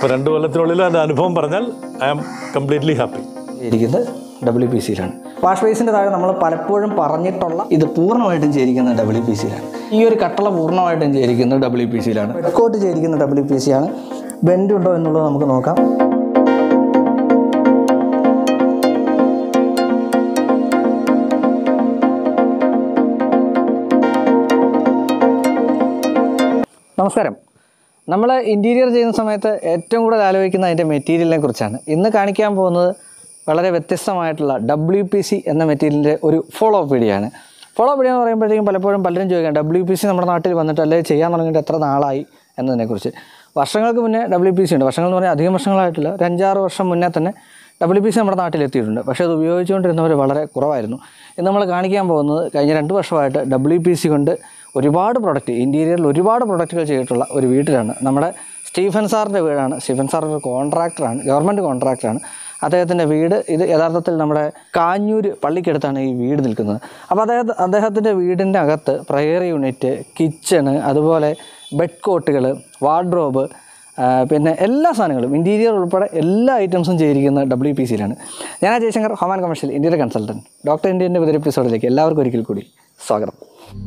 അപ്പോൾ രണ്ട് കൊല്ലത്തിനുള്ളിൽ എൻ്റെ അനുഭവം പറഞ്ഞാൽ ഐ ആം കംപ്ലീറ്റ്ലി ഹാപ്പി ഇരിക്കുന്നത് ഡബ്ല്യു പി സിയിലാണ് വാഷ് ബേസിൻ്റെ താഴെ നമ്മൾ പലപ്പോഴും പറഞ്ഞിട്ടുള്ള ഇത് പൂർണ്ണമായിട്ടും ചേരിക്കുന്നത് ഡബ്ല്യു പി സിയിലാണ് ഈ ഒരു കട്ടള പൂർണ്ണമായിട്ടും ചേരിക്കുന്നത് ഡബ്ല്യു പി സിയിലാണ് കോട്ട് ചേരിക്കുന്ന ഡബ്ല്യു പി സി ആണ് ബെൻഡ് ഉണ്ടോ എന്നുള്ളത് നമുക്ക് നോക്കാം നമസ്കാരം നമ്മൾ ഇൻറ്റീരിയർ ചെയ്യുന്ന സമയത്ത് ഏറ്റവും കൂടുതൽ ആലോചിക്കുന്ന അതിൻ്റെ മെറ്റീരിയലിനെ കുറിച്ചാണ് ഇന്ന് കാണിക്കാൻ പോകുന്നത് വളരെ വ്യത്യസ്തമായിട്ടുള്ള ഡബ്ല്യു പി സി എന്ന മെറ്റീരിയലിൻ്റെ ഒരു ഫോളോ അപ്പ് വീഡിയോ ആണ് ഫോളോ അപ്പ് വീഡിയോ എന്ന് പറയുമ്പോഴത്തേക്കും പലപ്പോഴും പലരും ചോദിക്കാം ഡബ്ല്യു പി സി നമ്മുടെ നാട്ടിൽ വന്നിട്ട് അല്ലെങ്കിൽ ചെയ്യാൻ തുടങ്ങിയിട്ട് എത്ര നാളായി എന്നതിനെക്കുറിച്ച് വർഷങ്ങൾക്ക് മുന്നേ ഡബ്ല്യു പി സി ഉണ്ട് വർഷങ്ങൾ എന്ന് പറഞ്ഞാൽ അധികം വർഷങ്ങളായിട്ടില്ല ഒരു അഞ്ചാറ് വർഷം മുന്നേ തന്നെ ഡബ്ല്യു പി സി നമ്മുടെ നാട്ടിലെത്തിയിട്ടുണ്ട് പക്ഷേ അത് ഉപയോഗിച്ചുകൊണ്ടിരുന്നവർ വളരെ കുറവായിരുന്നു ഇന്ന് നമ്മൾ കാണിക്കാൻ പോകുന്നത് കഴിഞ്ഞ രണ്ട് വർഷമായിട്ട് ഡബ്ല്യു പി സി കൊണ്ട് ഒരുപാട് പ്രൊഡക്റ്റ് ഇൻറ്റീരിയറിൽ ഒരുപാട് പ്രൊഡക്റ്റുകൾ ചെയ്തിട്ടുള്ള ഒരു വീട്ടിലാണ് നമ്മുടെ സ്റ്റീഫൻ സാറിൻ്റെ വീടാണ് സ്റ്റീഫൻ സാർ ഒരു കോൺട്രാക്ടറാണ് ഗവൺമെൻറ് കോൺട്രാക്ടറാണ് അദ്ദേഹത്തിൻ്റെ വീട് ഇത് യഥാർത്ഥത്തിൽ നമ്മുടെ കാഞ്ഞൂർ പള്ളിക്കടുത്താണ് ഈ വീട് നിൽക്കുന്നത് അപ്പോൾ അദ്ദേഹം അദ്ദേഹത്തിൻ്റെ വീടിൻ്റെ അകത്ത് പ്രയർ യൂണിറ്റ് കിച്ചണ് അതുപോലെ ബെഡ് കോട്ടുകൾ വാർഡ്രോബ് പിന്നെ എല്ലാ സാധനങ്ങളും ഇൻറ്റീരിയർ ഉൾപ്പെടെ എല്ലാ ഐറ്റംസും ചെയ്തിരിക്കുന്നത് ഡബ്ല്യു പി സിയിലാണ് ഞാൻ ആ ജയശങ്കർ ഹോമാൻ കമേഴ്ഷ്യൽ ഇൻറ്റീരിയർ കൺസൾട്ടൻറ്റ് ഡോക്ടർ ഇന്ത്യൻ്റെ പുതിയ എപ്പിസോഡിലേക്ക് എല്ലാവർക്കും ഒരിക്കൽ കൂടി സ്വാഗതം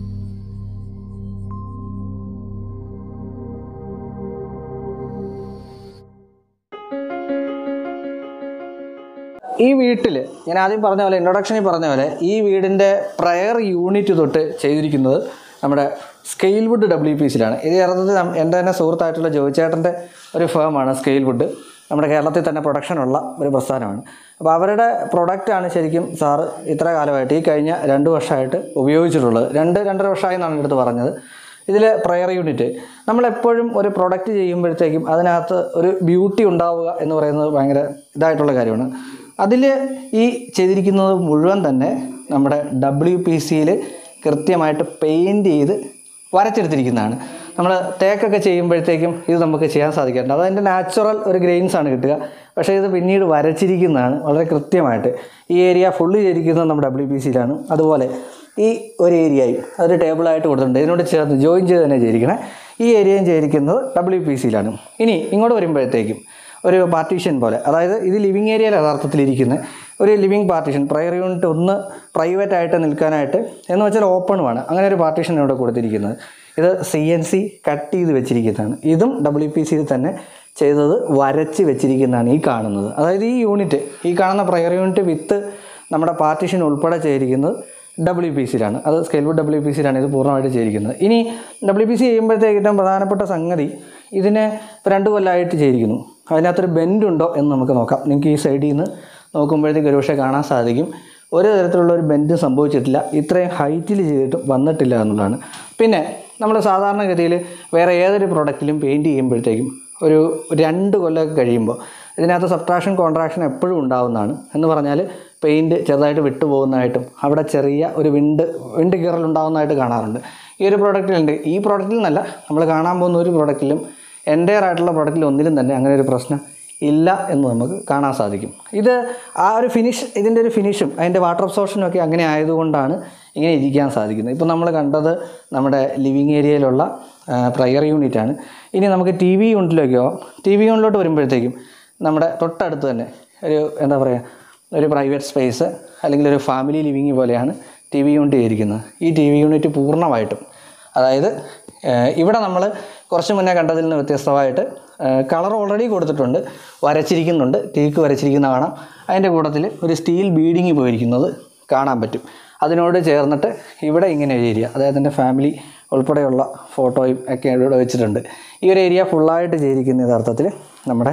ഈ വീട്ടിൽ ഞാൻ ആദ്യം പറഞ്ഞ പോലെ ഇൻട്രൊഡക്ഷനിൽ പറഞ്ഞ പോലെ ഈ വീടിൻ്റെ പ്രയർ യൂണിറ്റ് തൊട്ട് ചെയ്തിരിക്കുന്നത് നമ്മുടെ സ്കെയിൽ വുഡ് ഡബ്ല്യു പി സിയിലാണ് ഇത് യഥാർത്ഥത്തിൽ നം- എൻ്റെ തന്നെ സുഹൃത്തായിട്ടുള്ള ജോയിച്ചേട്ടൻ്റെ ഒരു ഫേമാണ് സ്കെയിൽ വുഡ് നമ്മുടെ കേരളത്തിൽ തന്നെ പ്രൊഡക്ഷനുള്ള ഒരു പ്രസ്ഥാനമാണ് അപ്പോൾ അവരുടെ പ്രൊഡക്റ്റാണ് ശരിക്കും സാറ് ഇത്ര കാലമായിട്ട് ഈ കഴിഞ്ഞ രണ്ട് വർഷമായിട്ട് ഉപയോഗിച്ചിട്ടുള്ളത് രണ്ട് രണ്ടര വർഷമായി എന്നാണ് എൻ്റെ അടുത്ത് പറഞ്ഞത് ഇതിൽ പ്രയർ യൂണിറ്റ് നമ്മളെപ്പോഴും ഒരു പ്രൊഡക്റ്റ് ചെയ്യുമ്പോഴത്തേക്കും അതിനകത്ത് ഒരു ബ്യൂട്ടി ഉണ്ടാവുക എന്ന് പറയുന്നത് ഭയങ്കര ഇതായിട്ടുള്ള കാര്യമാണ് അതിൽ ഈ ചെയ്തിരിക്കുന്നത് മുഴുവൻ തന്നെ നമ്മുടെ ഡബ്ല്യു പി സിയിൽ കൃത്യമായിട്ട് പെയിൻറ്റ് ചെയ്ത് വരച്ചെടുത്തിരിക്കുന്നതാണ് നമ്മൾ തേക്കൊക്കെ ചെയ്യുമ്പോഴത്തേക്കും ഇത് നമുക്ക് ചെയ്യാൻ സാധിക്കാറുണ്ട് അത് അതിൻ്റെ നാച്ചുറൽ ഒരു ഗ്രെയിൻസ് ആണ് കിട്ടുക പക്ഷേ ഇത് പിന്നീട് വരച്ചിരിക്കുന്നതാണ് വളരെ കൃത്യമായിട്ട് ഈ ഏരിയ ഫുള്ള് ചെയ്തിരിക്കുന്നത് നമ്മുടെ ഡബ്ല്യു പി സിയിലാണ് അതുപോലെ ഈ ഒരു ഏരിയയും അതൊരു ടേബിളായിട്ട് കൊടുത്തിട്ടുണ്ട് ഇതിനോട് ചേർന്ന് ജോയിൻ ചെയ്ത് തന്നെ ചെയ്തിരിക്കണേ ഈ ഏരിയയും ചെയ്തിരിക്കുന്നത് ഡബ്ല്യു പി സിയിലാണ് ഇനി ഇങ്ങോട്ട് വരുമ്പോഴത്തേക്കും ഒരു പാർട്ടീഷൻ പോലെ അതായത് ഇത് ലിവിങ് ഏരിയയിൽ യഥാർത്ഥത്തിൽ ഇരിക്കുന്ന ഒരു ലിവിങ് പാർട്ടീഷൻ പ്രയർ യൂണിറ്റ് ഒന്ന് പ്രൈവറ്റ് ആയിട്ട് നിൽക്കാനായിട്ട് എന്ന് വെച്ചാൽ ഓപ്പണുമാണ് അങ്ങനെ ഒരു പാർട്ടീഷൻ ഇവിടെ കൊടുത്തിരിക്കുന്നത് ഇത് സി എൻ സി കട്ട് ചെയ്ത് വെച്ചിരിക്കുന്നതാണ് ഇതും ഡബ്ല്യു പി സിയിൽ തന്നെ ചെയ്തത് വരച്ച് വെച്ചിരിക്കുന്നതാണ് ഈ കാണുന്നത് അതായത് ഈ യൂണിറ്റ് ഈ കാണുന്ന പ്രയർ യൂണിറ്റ് വിത്ത് നമ്മുടെ പാർട്ടീഷൻ ഉൾപ്പെടെ ചെയ്തിരിക്കുന്നത് ഡബ്ല്യു പി സിയിലാണ് അത് സ്കെയിൽവുഡ് ഡബ്ല്യു പി സിയിലാണ് ഇത് പൂർണ്ണമായിട്ട് ചെയ്തിരിക്കുന്നത് ഇനി ഡബ്ല്യു പി സി ചെയ്യുമ്പോഴത്തേക്ക് ഏറ്റവും പ്രധാനപ്പെട്ട സംഗതി ഇതിനെ ഇപ്പോൾ രണ്ട് കൊല്ലമായിട്ട് ചെയ്തിരിക്കുന്നു അതിനകത്തൊരു ബെൻഡ് ഉണ്ടോ എന്ന് നമുക്ക് നോക്കാം നിങ്ങൾക്ക് ഈ സൈഡിൽ നിന്ന് നോക്കുമ്പോഴത്തേക്ക് ഒരുപക്ഷെ കാണാൻ സാധിക്കും ഒരു തരത്തിലുള്ള ഒരു ബെൻഡ് സംഭവിച്ചിട്ടില്ല ഇത്രയും ഹൈറ്റിൽ ചെയ്തിട്ടും വന്നിട്ടില്ല എന്നുള്ളതാണ് പിന്നെ നമ്മൾ സാധാരണഗതിയിൽ വേറെ ഏതൊരു പ്രൊഡക്റ്റിലും പെയിൻറ്റ് ചെയ്യുമ്പോഴത്തേക്കും ഒരു രണ്ട് കൊല്ലമൊക്കെ കഴിയുമ്പോൾ ഇതിനകത്ത് സബ്ട്രാക്ഷൻ കോൺട്രാക്ഷൻ എപ്പോഴും ഉണ്ടാവുന്നതാണ് എന്ന് പറഞ്ഞാൽ പെയിൻറ്റ് ചെറുതായിട്ട് വിട്ടുപോകുന്നതായിട്ടും അവിടെ ചെറിയ ഒരു വിണ്ട് വിണ്ട് കീറൽ ഉണ്ടാകുന്നതായിട്ട് കാണാറുണ്ട് ഈ ഒരു പ്രോഡക്റ്റിലുണ്ട് ഈ പ്രോഡക്റ്റിൽ നിന്നല്ല നമ്മൾ കാണാൻ പോകുന്ന ഒരു പ്രോഡക്റ്റിലും എൻ്റെയർ ആയിട്ടുള്ള പ്രോഡക്റ്റിൽ ഒന്നിലും തന്നെ അങ്ങനെ ഒരു പ്രശ്നം ഇല്ല എന്ന് നമുക്ക് കാണാൻ സാധിക്കും ഇത് ആ ഒരു ഫിനിഷ് ഇതിൻ്റെ ഒരു ഫിനിഷും അതിൻ്റെ വാട്ടർ അബ്സോർഷനും ഒക്കെ അങ്ങനെ ആയതുകൊണ്ടാണ് ഇങ്ങനെ ഇരിക്കാൻ സാധിക്കുന്നത് ഇപ്പോൾ നമ്മൾ കണ്ടത് നമ്മുടെ ലിവിങ് ഏരിയയിലുള്ള പ്രയർ യൂണിറ്റ് ആണ് ഇനി നമുക്ക് ടി വി യൂണിറ്റിലേക്കോ ടി വി യൂണിറ്റിലോട്ട് വരുമ്പോഴത്തേക്കും നമ്മുടെ തൊട്ടടുത്ത് തന്നെ ഒരു എന്താ പറയുക ഒരു പ്രൈവറ്റ് സ്പേസ് അല്ലെങ്കിൽ ഒരു ഫാമിലി ലിവിങ് പോലെയാണ് ടി വി യൂണിറ്റ് ചെയ്തിരിക്കുന്നത് ഈ ടി വി യൂണിറ്റ് പൂർണ്ണമായിട്ടും അതായത് ഏഹ്, ഇവിടെ നമ്മൾ കുറച്ച് മുന്നേ കണ്ടതിൽ നിന്ന് വ്യത്യസ്തമായിട്ട് കളർ ഓൾറെഡി കൊടുത്തിട്ടുണ്ട് വരച്ചിരിക്കുന്നുണ്ട് ടീക്ക് വരച്ചിരിക്കുന്ന കാണാം അതിൻ്റെ കൂട്ടത്തിൽ ഒരു സ്റ്റീൽ ബീഡിങ് പോയിരിക്കുന്നത് കാണാൻ പറ്റും അതിനോട് ചേർന്നിട്ട് ഇവിടെ ഇങ്ങനെ ഒരു ഏരിയ അതായത് എൻ്റെ ഫാമിലി ഉൾപ്പെടെയുള്ള ഫോട്ടോയും ഒക്കെ ഇവിടെ വെച്ചിട്ടുണ്ട് ഈ ഒരു ഏരിയ ഫുള്ളായിട്ട് ചെയ്തിരിക്കുന്ന യഥാർത്ഥത്തിൽ നമ്മുടെ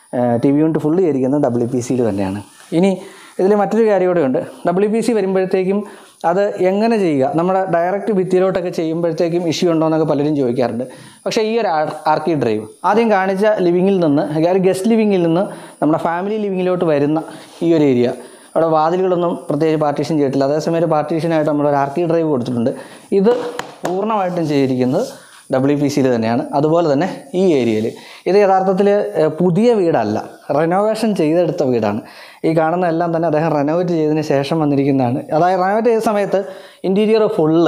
ടി വി യൂണിറ്റ് ഫുള്ള് ചെയ്തിരിക്കുന്നത് ഡബ്ല്യു പി സിയിൽ തന്നെയാണ് ഇനി ഇതിൽ മറ്റൊരു കാര്യം കൂടെ ഉണ്ട് ഡബ്ല്യു പി സി വരുമ്പോഴത്തേക്കും അത് എങ്ങനെ ചെയ്യുക നമ്മുടെ ഡയറക്റ്റ് ഭിത്തിയിലോട്ടൊക്കെ ചെയ്യുമ്പോഴത്തേക്കും ഇഷ്യൂ ഉണ്ടോ എന്നൊക്കെ പലരും ചോദിക്കാറുണ്ട് പക്ഷേ ഈ ഒരു ആർ- ആർക്കി ഡ്രൈവ് ആദ്യം കാണിച്ച ലിവിങ്ങിൽ നിന്ന് ഒരു ഗസ്റ്റ് ലിവിങ്ങിൽ നിന്ന് നമ്മുടെ ഫാമിലി ലിവിങ്ങിലോട്ട് വരുന്ന ഈ ഒരു ഏരിയ അവിടെ വാതിലുകളൊന്നും പ്രത്യേകിച്ച് പാർട്ടീഷൻ ചെയ്തിട്ടില്ല അതേസമയം ഒരു പാർട്ടീഷനായിട്ട് നമ്മൾ ഒരു ആർക്കി ഡ്രൈവ് കൊടുത്തിട്ടുണ്ട് ഇത് പൂർണ്ണമായിട്ടും ചെയ്തിരിക്കുന്നത് ഡബ്ല്യു പി സിയിൽ തന്നെയാണ് അതുപോലെ തന്നെ ഈ ഏരിയയിൽ ഇത് യഥാർത്ഥത്തിൽ ഏഹ്, പുതിയ വീടല്ല റെനോവേഷൻ ചെയ്തെടുത്ത വീടാണ് ഈ കാണുന്ന എല്ലാം തന്നെ അദ്ദേഹം റെനോവേറ്റ് ചെയ്തതിന് ശേഷം വന്നിരിക്കുന്നതാണ് അതായത് റെനോവേറ്റ് ചെയ്ത സമയത്ത് ഇൻറ്റീരിയർ ഫുള്ള്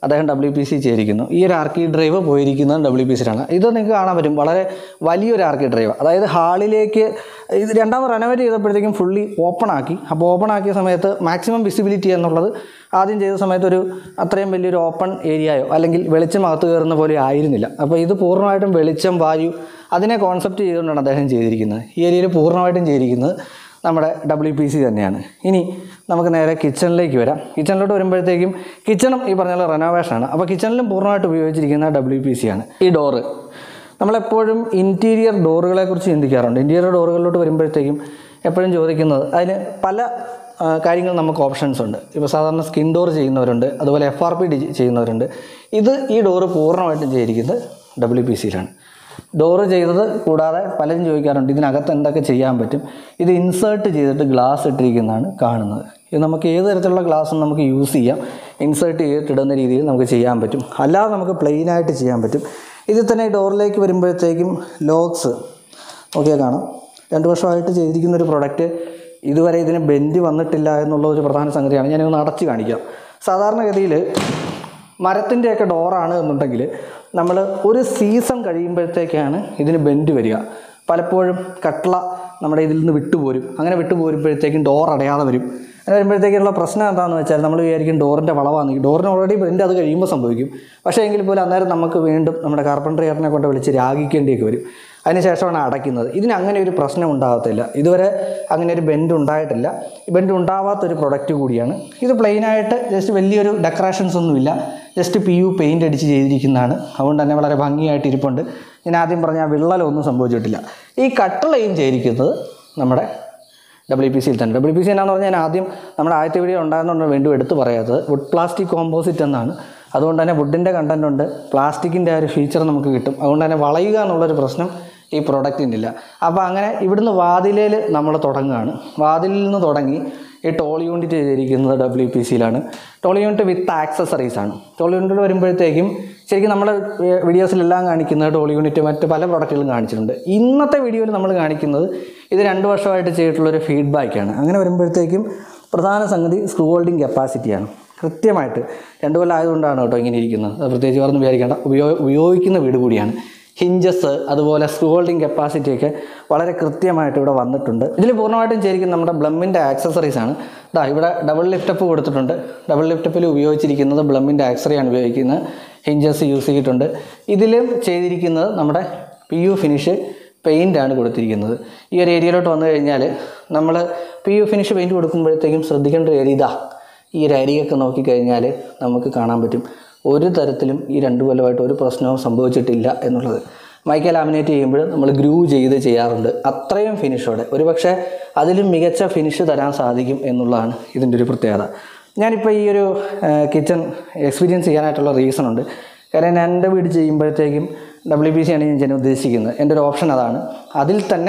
അദ്ദേഹം ഡബ്ല്യു പി സി ചെയ്തിരിക്കുന്നു ഈ ഒരു ആർക്കി ഡ്രൈവ് പോയിരിക്കുന്നത് ഡബ്ല്യു പി സിയിലാണ് ഇത് നിങ്ങൾക്ക് കാണാൻ പറ്റും വളരെ വലിയൊരു ആർക്കി ഡ്രൈവ് അതായത് ഹാളിലേക്ക് ഇത് രണ്ടാമത് റെനോവേറ്റ് ചെയ്തപ്പോഴത്തേക്കും ഫുള്ളി ഓപ്പൺ ആക്കി അപ്പോൾ ഓപ്പൺ ആക്കിയ സമയത്ത് മാക്സിമം വിസിബിലിറ്റി എന്നുള്ളത് ആദ്യം ചെയ്ത സമയത്ത് ഒരു അത്രയും വലിയൊരു ഓപ്പൺ ഏരിയയോ അല്ലെങ്കിൽ വെളിച്ചം അകത്ത് കയറുന്ന പോലെ ആയിരുന്നില്ല അപ്പോൾ ഇത് പൂർണ്ണമായിട്ടും വെളിച്ചം വായു അതിനെ കോൺസെപ്റ്റ് ചെയ്തുകൊണ്ടാണ് അദ്ദേഹം ചെയ്തിരിക്കുന്നത് ഈ ഏരിയയിൽ പൂർണ്ണമായിട്ടും ചെയ്തിരിക്കുന്നത് നമ്മുടെ ഡബ്ല്യു പി സി തന്നെയാണ് ഇനി നമുക്ക് നേരെ കിച്ചണിലേക്ക് വരാം കിച്ചണിലോട്ട് വരുമ്പോഴത്തേക്കും കിച്ചണും ഈ പറഞ്ഞ പോലെ റെനോവേഷനാണ് അപ്പോൾ കിച്ചണിലും പൂർണ്ണമായിട്ട് ഉപയോഗിച്ചിരിക്കുന്ന ഡബ്ല്യു പി സി ആണ് ഈ ഡോറ് നമ്മളെപ്പോഴും ഇൻറ്റീരിയർ ഡോറുകളെ കുറിച്ച് ചിന്തിക്കാറുണ്ട് ഇൻറ്റീരിയർ ഡോറുകളിലോട്ട് വരുമ്പോഴത്തേക്കും എപ്പോഴും ചോദിക്കുന്നത് അതിന് പല ആ, കാര്യങ്ങൾ നമുക്ക് ഓപ്ഷൻസ് ഉണ്ട് ഇപ്പോൾ സാധാരണ സ്കിൻ ഡോർ ചെയ്യുന്നവരുണ്ട് അതുപോലെ എഫ് ആർ പി ഡി ചെയ്യുന്നവരുണ്ട് ഇത് ഈ ഡോറ് പൂർണ്ണമായിട്ടും ചെയ്തിരിക്കുന്നത് ഡബ്ല്യു പി സിയിലാണ് ഡോറ് ചെയ്തത് കൂടാതെ പലരും ചോദിക്കാറുണ്ട് ഇതിനകത്ത് എന്തൊക്കെ ചെയ്യാൻ പറ്റും ഇത് ഇൻസേർട്ട് ചെയ്തിട്ട് ഗ്ലാസ് ഇട്ടിരിക്കുന്നതാണ് കാണുന്നത് ഇത് നമുക്ക് ഏത് തരത്തിലുള്ള ഗ്ലാസ്സും നമുക്ക് യൂസ് ചെയ്യാം ഇൻസേർട്ട് ചെയ്തിട്ട് ഇടുന്ന രീതിയിൽ നമുക്ക് ചെയ്യാൻ പറ്റും അല്ലാതെ നമുക്ക് പ്ലെയിൻ ആയിട്ട് ചെയ്യാൻ പറ്റും ഇതിൽ തന്നെ ഈ ഡോറിലേക്ക് വരുമ്പോഴത്തേക്കും ലോക്സ് നോക്കിയാൽ കാണാം രണ്ട് വർഷമായിട്ട് ചെയ്തിരിക്കുന്ന ഒരു പ്രൊഡക്റ്റ് ഇതുവരെ ഇതിന് ബെൻഡ് വന്നിട്ടില്ല എന്നുള്ള ഒരു പ്രധാന സംഗതിയാണ് ഞാനൊന്ന് അടച്ച് കാണിക്കാം സാധാരണഗതിയിൽ മരത്തിൻ്റെയൊക്കെ ഡോറാണ് എന്നുണ്ടെങ്കിൽ നമ്മൾ ഒരു സീസൺ കഴിയുമ്പോഴത്തേക്കാണ് ഇതിന് ബെൻഡ് വരിക പലപ്പോഴും കട്ട്ള നമ്മുടെ ഇതിൽ നിന്ന് വിട്ടുപോരും അങ്ങനെ വിട്ടുപോരുമ്പോഴത്തേക്കും ഡോർ അടയാതെ വരും അങ്ങനെ വരുമ്പോഴത്തേക്കുള്ള പ്രശ്നം എന്താണെന്ന് വെച്ചാൽ നമ്മൾ വിചാരിക്കും ഡോറിൻ്റെ വളവാണ് ഡോറിന് ഓൾറെഡി ബെൻഡ് അത് കഴിയുമ്പോൾ സംഭവിക്കും പക്ഷേ എങ്കിൽ പോലും അന്നേരം നമുക്ക് വീണ്ടും നമ്മുടെ കാർപ്പൻട്രി ഏട്ടനെ കൊണ്ട് വിളിച്ച് രാഗിക്കേണ്ടിയൊക്കെ വരും അതിനുശേഷമാണ് അടയ്ക്കുന്നത് ഇതിന് അങ്ങനെ ഒരു പ്രശ്നം ഉണ്ടാകത്തില്ല ഇതുവരെ അങ്ങനെ ഒരു ബെൻഡ് ഉണ്ടായിട്ടില്ല ഈ ബെൻഡ് ഉണ്ടാവാത്തൊരു പ്രൊഡക്റ്റ് കൂടിയാണ് ഇത് പ്ലെയിനായിട്ട് ജസ്റ്റ് വലിയൊരു ഡെക്കറേഷൻസ് ഒന്നുമില്ല ജസ്റ്റ് പി യു പെയിൻ്റ് അടിച്ച് ചെയ്തിരിക്കുന്നതാണ് അതുകൊണ്ട് തന്നെ വളരെ ഭംഗിയായിട്ട് ഇരിപ്പുണ്ട് ഞാൻ ആദ്യം പറഞ്ഞ ആ വിള്ളലൊന്നും സംഭവിച്ചിട്ടില്ല ഈ കട്ടളയും ചെയ്തിരിക്കുന്നത് നമ്മുടെ ഡബ്ല്യു പി സിയിൽ തന്നെ ഡബ്ല്യു പി സി എന്നാന്ന് പറഞ്ഞാൽ ഞാൻ ആദ്യം നമ്മുടെ ആദ്യത്തെ വീഡിയോ ഉണ്ടാകുന്നതുകൊണ്ട് വീണ്ടും എടുത്ത് പറയാത്തത് വുഡ് പ്ലാസ്റ്റിക് കോമ്പോസിറ്റ് എന്നാണ് അതുകൊണ്ട് തന്നെ വുഡിൻ്റെ കണ്ടൻ്റ് ഉണ്ട് പ്ലാസ്റ്റിക്കിൻ്റെ ആ ഒരു ഫീച്ചർ നമുക്ക് കിട്ടും അതുകൊണ്ട് തന്നെ വളയുക എന്നുള്ളൊരു പ്രശ്നം ഈ പ്രൊഡക്റ്റിനില്ല അപ്പോൾ അങ്ങനെ ഇവിടുന്ന് വാതിലേൽ നമ്മൾ തുടങ്ങുകയാണ് വാതിലിൽ നിന്ന് തുടങ്ങി ഈ ടോൾ യൂണിറ്റ് ചെയ്തിരിക്കുന്നത് ഡബ്ല്യു പി സിയിലാണ് ടോൾ യൂണിറ്റ് വിത്ത് ആക്സസറീസ് ആണ് ടോൾ യൂണിറ്റ് വരുമ്പോഴത്തേക്കും ശരിക്കും നമ്മൾ വീഡിയോസിലെല്ലാം കാണിക്കുന്നത് ടോൾ യൂണിറ്റ് മറ്റ് പല പ്രൊഡക്റ്റുകളും കാണിച്ചിട്ടുണ്ട് ഇന്നത്തെ വീഡിയോയിൽ നമ്മൾ കാണിക്കുന്നത് ഇത് രണ്ട് വർഷമായിട്ട് ചെയ്തിട്ടുള്ളൊരു ഫീഡ്ബാക്കാണ് അങ്ങനെ വരുമ്പോഴത്തേക്കും പ്രധാന സംഗതി സ്ക്രൂ ഹോൾഡിംഗ് കപ്പാസിറ്റിയാണ് കൃത്യമായിട്ട് രണ്ട് കൊല്ലം ആയതുകൊണ്ടാണ് കേട്ടോ ഇങ്ങനെ ഇരിക്കുന്നത് അത് പ്രത്യേകിച്ച് പറഞ്ഞ് വിചാരിക്കേണ്ട ഉപയോഗ ഉപയോഗിക്കുന്ന വീട് കൂടിയാണ് ഹിഞ്ചസ് അതുപോലെ സ്ക്രൂ ഹോൾഡിംഗ് കപ്പാസിറ്റി ഒക്കെ വളരെ കൃത്യമായിട്ട് ഇവിടെ വന്നിട്ടുണ്ട് ഇതിൽ പൂർണ്ണമായിട്ടും ശരിക്കും നമ്മുടെ ബ്ലമ്മിൻ്റെ ആക്സസറീസ് ആണ് ഇതാ ഇവിടെ ഡബിൾ ലിഫ്റ്റപ്പ് കൊടുത്തിട്ടുണ്ട് ഡബിൾ ലിഫ്റ്റപ്പിൽ ഉപയോഗിച്ചിരിക്കുന്നത് ബ്ലമ്മിൻ്റെ ആക്സറിയാണ് ഉപയോഗിക്കുന്നത് ഹിഞ്ചസ് യൂസ് ചെയ്തിട്ടുണ്ട് ഇതിലും ചെയ്തിരിക്കുന്നത് നമ്മുടെ പി യു ഫിനിഷ് പെയിൻ്റ് ആണ് കൊടുത്തിരിക്കുന്നത് ഈ ഒരു ഏരിയയിലോട്ട് വന്നു കഴിഞ്ഞാൽ നമ്മൾ പി യു ഫിനിഷ് പെയിൻറ്റ് കൊടുക്കുമ്പോഴത്തേക്കും ശ്രദ്ധിക്കേണ്ട ഒരു ഏരിയ ഇതാ ഈ ഒരു അരിയൊക്കെ നോക്കിക്കഴിഞ്ഞാൽ നമുക്ക് കാണാൻ പറ്റും ഒരു തരത്തിലും ഈ രണ്ട് കൊല്ലമായിട്ട് ഒരു പ്രശ്നവും സംഭവിച്ചിട്ടില്ല എന്നുള്ളത് മൈക്ക ലാമിനേറ്റ് ചെയ്യുമ്പോൾ നമ്മൾ ഗ്രൂ ചെയ്ത് ചെയ്യാറുണ്ട് അത്രയും ഫിനിഷോടെ ഒരു പക്ഷേ അതിലും മികച്ച ഫിനിഷ് തരാൻ സാധിക്കും എന്നുള്ളതാണ് ഇതിൻ്റെ ഒരു പ്രത്യേകത ഞാനിപ്പോൾ ഈ ഒരു കിച്ചൺ എക്സ്പീരിയൻസ് ചെയ്യാനായിട്ടുള്ള റീസൺ ഉണ്ട് കാരണം ഞാൻ എൻ്റെ വീട് ചെയ്യുമ്പോഴത്തേക്കും ഡബ്ല്യു ബി സി ആണ് ഞാൻ ചെയ്യാൻ ഉദ്ദേശിക്കുന്നത് എൻ്റെ ഒരു ഓപ്ഷൻ അതാണ് അതിൽ തന്നെ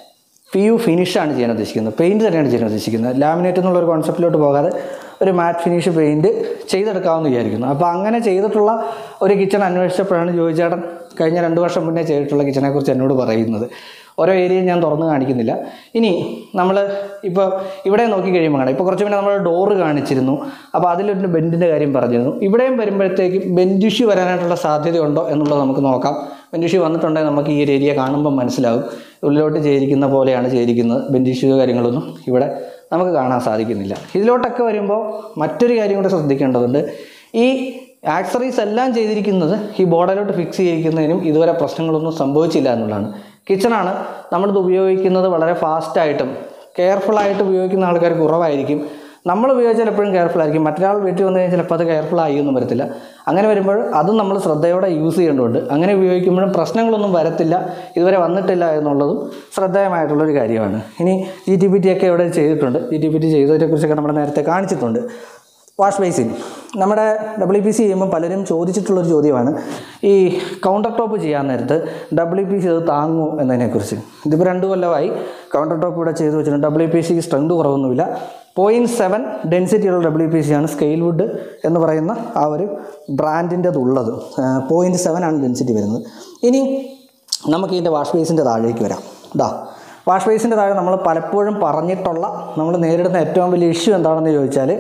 പി യു ഫിനിഷാണ് ചെയ്യാൻ ഉദ്ദേശിക്കുന്നത് പെയിൻറ്റ് തന്നെയാണ് ചെയ്യാൻ ഉദ്ദേശിക്കുന്നത് ലാമിനേറ്റ് എന്നുള്ള ഒരു കോൺസെപ്റ്റിലോട്ട് പോകാതെ ഒരു മാറ്റ് ഫിനിഷ് പെയിൻറ്റ് ചെയ്തെടുക്കാമെന്ന് വിചാരിക്കുന്നു അപ്പോൾ അങ്ങനെ ചെയ്തിട്ടുള്ള ഒരു കിച്ചൺ അന്വേഷിച്ചപ്പോഴാണ് ജോയിച്ചേട്ടൻ കഴിഞ്ഞ രണ്ട് വർഷം മുന്നേ ചെയ്തിട്ടുള്ള കിച്ചണെക്കുറിച്ച് എന്നോട് പറയുന്നത് ഓരോ ഏരിയയും ഞാൻ തുറന്ന് കാണിക്കുന്നില്ല ഇനി നമ്മൾ ഇപ്പോൾ ഇവിടെ നോക്കി കഴിയുമ്പോൾ കാണാം ഇപ്പോൾ കുറച്ച് മുന്നേ നമ്മൾ ഡോറ് കാണിച്ചിരുന്നു അപ്പോൾ അതിലൊരു ബെൻഡിൻ്റെ കാര്യം പറഞ്ഞിരുന്നു ഇവിടെയും വരുമ്പോഴത്തേക്കും ബെൻഡ് ഇഷ്യൂ വരാനായിട്ടുള്ള സാധ്യതയുണ്ടോ എന്നുള്ളത് നമുക്ക് നോക്കാം ബെൻഡ് ഇഷ്യൂ വന്നിട്ടുണ്ടെങ്കിൽ നമുക്ക് ഈ ഒരു ഏരിയ കാണുമ്പോൾ മനസ്സിലാവും ഉള്ളിലോട്ട് ചെയ്തിരിക്കുന്ന പോലെയാണ് ചെയ്തിരിക്കുന്നത് ബെൻഡ് ഇഷ്യൂ കാര്യങ്ങളൊന്നും ഇവിടെ നമുക്ക് കാണാൻ സാധിക്കുന്നില്ല ഇതിലോട്ടൊക്കെ വരുമ്പോൾ മറ്റൊരു കാര്യം കൂടെ ശ്രദ്ധിക്കേണ്ടതുണ്ട് ഈ ആക്സറീസ് എല്ലാം ചെയ്തിരിക്കുന്നത് ഈ ബോർഡിലോട്ട് ഫിക്സ് ചെയ്തിരിക്കുന്നതിനും ഇതുവരെ പ്രശ്നങ്ങളൊന്നും സംഭവിച്ചില്ല എന്നുള്ളതാണ് കിച്ചണാണ് നമ്മളിത് ഉപയോഗിക്കുന്നത് വളരെ ഫാസ്റ്റായിട്ടും കെയർഫുള്ളായിട്ട് ഉപയോഗിക്കുന്ന ആൾക്കാർ കുറവായിരിക്കും നമ്മൾ ഉപയോഗിച്ചാൽ എപ്പോഴും കെയർഫുൾ ആയിരിക്കും മറ്റൊരാൾ വീട്ടിൽ വന്നു കഴിഞ്ഞാൽ ചിലപ്പോൾ അത് കെയർഫുൾ ആയിയൊന്നും വരത്തില്ല അങ്ങനെ വരുമ്പോൾ അതും നമ്മൾ ശ്രദ്ധയോടെ യൂസ് ചെയ്യേണ്ടതുണ്ട് അങ്ങനെ ഉപയോഗിക്കുമ്പോഴും പ്രശ്നങ്ങളൊന്നും വരത്തില്ല ഇതുവരെ വന്നിട്ടില്ല എന്നുള്ളതും ശ്രദ്ധേയമായിട്ടുള്ളൊരു കാര്യമാണ് ഇനി ജി ടി പി ടി ഒക്കെ ഇവിടെ ചെയ്തിട്ടുണ്ട് ജി ടി പി ടി ചെയ്തതിനെക്കുറിച്ചൊക്കെ നമ്മൾ നേരത്തെ കാണിച്ചിട്ടുണ്ട് വാഷ് ബേസിൻ നമ്മുടെ ഡബ്ല്യു പി സി ചെയ്യുമ്പോൾ പലരും ചോദിച്ചിട്ടുള്ളൊരു ചോദ്യമാണ് ഈ കൗണ്ടർ ടോപ്പ് ചെയ്യാൻ നേരത്ത് ഡബ്ല്യു പി സി അത് താങ്ങുമോ എന്നതിനെക്കുറിച്ച് ഇതിപ്പോൾ രണ്ട് കൊല്ലമായി കൗണ്ടർ ടോപ്പ് ഇവിടെ ചെയ്ത് വെച്ചിട്ടുണ്ട് ഡബ്ല്യു പി സി സ്ട്രെങ്ത് കുറവൊന്നുമില്ല പോയിൻറ്റ് സെവൻ ഡെൻസിറ്റിയുള്ള ഡബ്ല്യു പി സി ആണ് സ്കെയിൽ വുഡ് എന്ന് പറയുന്ന ആ ഒരു ബ്രാൻഡിൻ്റെത് ഉള്ളത് പോയിൻറ്റ് സെവൻ ആണ് ഡെൻസിറ്റി വരുന്നത് ഇനി നമുക്ക് ഇതിൻ്റെ വാഷ് ബേസിൻ്റെ താഴേക്ക് വരാം ഇതാ വാഷ് ബേസിൻ്റെ താഴെ നമ്മൾ പലപ്പോഴും പറഞ്ഞിട്ടുള്ള നമ്മൾ നേരിടുന്ന ഏറ്റവും വലിയ ഇഷ്യൂ എന്താണെന്ന് ചോദിച്ചാൽ